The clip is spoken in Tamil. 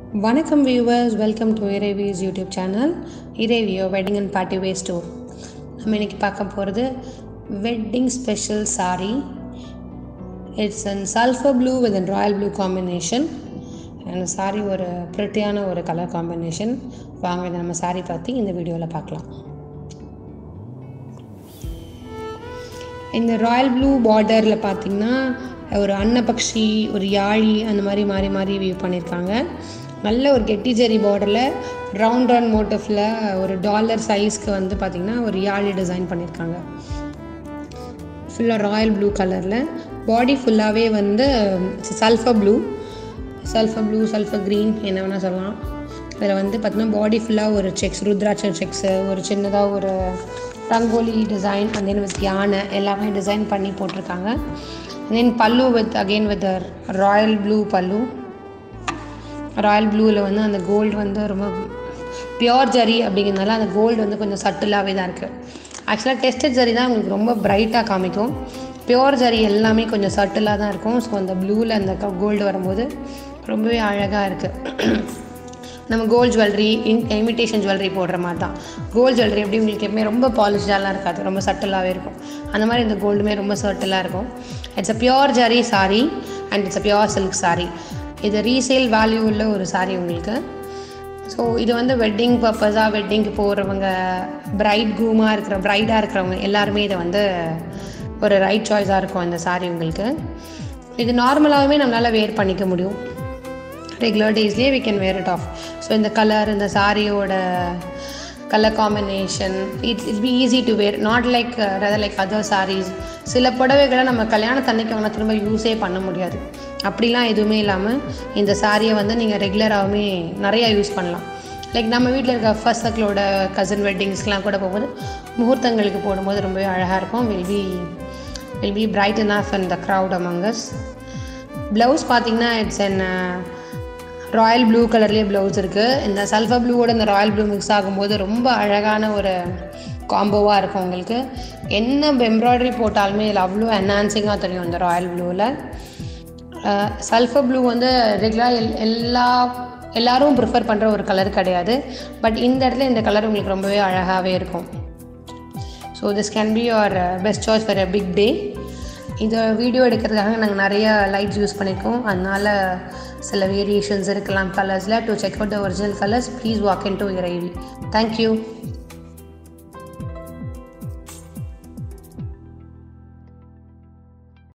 வணக்கம் viewers welcome to Iraivi's YouTube channel இறைவியோ wedding and party wear store நம்ம இன்னைக்கு பார்க்க போகிறது wedding special saree it's and sulphur blue with and royal blue combination அந்த saree ஒரு ப்ரிட்டியான ஒரு கலர் காம்பினேஷன் வாங்க இதை நம்ம saree பற்றி இந்த வீடியோவில் பார்க்கலாம் இந்த ராயல் ப்ளூ பார்டரில் பார்த்தீங்கன்னா ஒரு அன்னபக்ஷி ஒரு யாழி அந்த மாதிரி மாறி மாறி வியூ பண்ணியிருக்காங்க நல்ல ஒரு கெட்டி ஜெரி பார்டரில் ரவுண்ட் ரவுண்ட் மோட்டிஃபில் ஒரு டாலர் சைஸ்க்கு வந்து பார்த்திங்கன்னா ஒரு யாழி டிசைன் பண்ணியிருக்காங்க ஃபுல்லாக ராயல் ப்ளூ கலரில் பாடி ஃபுல்லாகவே வந்து sulphur blue sulphur blue sulphur green என்ன வேணால் சொல்லலாம் அதில் வந்து பார்த்திங்கன்னா பாடி ஃபுல்லாக ஒரு செக்ஸ் ருத்ராட்சம் செக்ஸு ஒரு சின்னதாக ஒரு rangoli design and then with யானை எல்லாமே டிசைன் பண்ணி போட்டிருக்காங்க தென் பல்லு with again with royal blue பல்லு ராயல் ப்ளூவில் வந்து அந்த கோல்டு வந்து ரொம்ப பியோர் ஜரி அப்படிங்கிறதுனால அந்த கோல்டு வந்து கொஞ்சம் சட்டிலாகவே தான் இருக்குது ஆக்சுவலாக டெஸ்டட் ஜரி தான் உங்களுக்கு ரொம்ப பிரைட்டாக காமிக்கும் பியோர் ஜரி எல்லாமே கொஞ்சம் சட்டிலாக தான் இருக்கும் ஸோ அந்த ப்ளூவில் அந்த கோல்டு வரும்போது ரொம்பவே அழகாக இருக்குது நம்ம gold jewellery in imitation jewellery போடுற மாதிரி தான் கோல்ட் ஜுவல்லரி எப்படி உங்களுக்கு எப்பவுமே ரொம்ப பாலிஷ்டாலாம் இருக்காது ரொம்ப சட்டிலாகவே இருக்கும் அந்த மாதிரி இந்த கோல்டுமே ரொம்ப சட்டிலாக இருக்கும் it's a pure zari sari and it's a pure silk sari இது ரீசேல் வேல்யூ உள்ள ஒரு சாரி உங்களுக்கு ஸோ இது வந்து வெட்டிங் பர்பஸாக வெட்டிங்க்கு போகிறவங்க பிரைட் க்ரூமாக இருக்கிற ப்ரைடாக இருக்கிறவங்க எல்லாருமே இதை வந்து ஒரு ரைட் சாய்ஸாக இருக்கும் இந்த சாரி உங்களுக்கு இது நார்மலாகவே நம்மளால் வேர் பண்ணிக்க முடியும் ரெகுலர் டேஸ்லேயே we can wear it off so இந்த கலர் இந்த சாரியோட colour combination it's it be easy to wear not like rather like other saris சில புடவைகளை நம்ம கல்யாணத்தன்னைக்கு வேணால் திரும்ப யூஸே பண்ண முடியாது அப்படிலாம் எதுவுமே இல்லாமல் இந்த சாரியை வந்து நீங்கள் ரெகுலராகவுமே நிறையா யூஸ் பண்ணலாம் லைக் நம்ம வீட்டில் இருக்க ஃபர்ஸ்ட் சர்க்கிளோட கசின் வெட்டிங்ஸ்க்கெலாம் கூட போகும்போது முகூர்த்தங்களுக்கு போடும்போது ரொம்பவே அழகாக இருக்கும் will be will be bright enough in the crowd among us blouse பார்த்தீங்கன்னா இட்ஸ் அன் ராயல் ப்ளூ கலர்லேயே ப்ளவுஸ் இருக்குது இந்த சல்ஃபர் ப்ளூவோட இந்த ராயல் ப்ளூ மிக்ஸ் ஆகும்போது ரொம்ப அழகான ஒரு காம்போவாக இருக்கும் உங்களுக்கு என்ன எம்ப்ராய்டரி போட்டாலுமே இதில் அவ்வளோ என்ஹான்சிங்காக தெரியும் இந்த ராயல் ப்ளூவில் சல்ஃபர் ப்ளூ வந்து ரெகுலராக எல் எல்லா எல்லாரும் ப்ரிஃபர் பண்ணுற ஒரு கலர் கிடையாது பட் இந்த இடத்துல இந்த கலர் உங்களுக்கு ரொம்பவே அழகாகவே இருக்கும் so this can be your best choice for a big day இந்த வீடியோ எடுக்கிறதுக்காக நாங்கள் நிறைய லைட்ஸ் யூஸ் பண்ணியிருக்கோம் அதனால் சில வேரியேஷன்ஸ் இருக்கலாம் கலர்ஸில் to check out the original colours please walk in to Iraivi thank you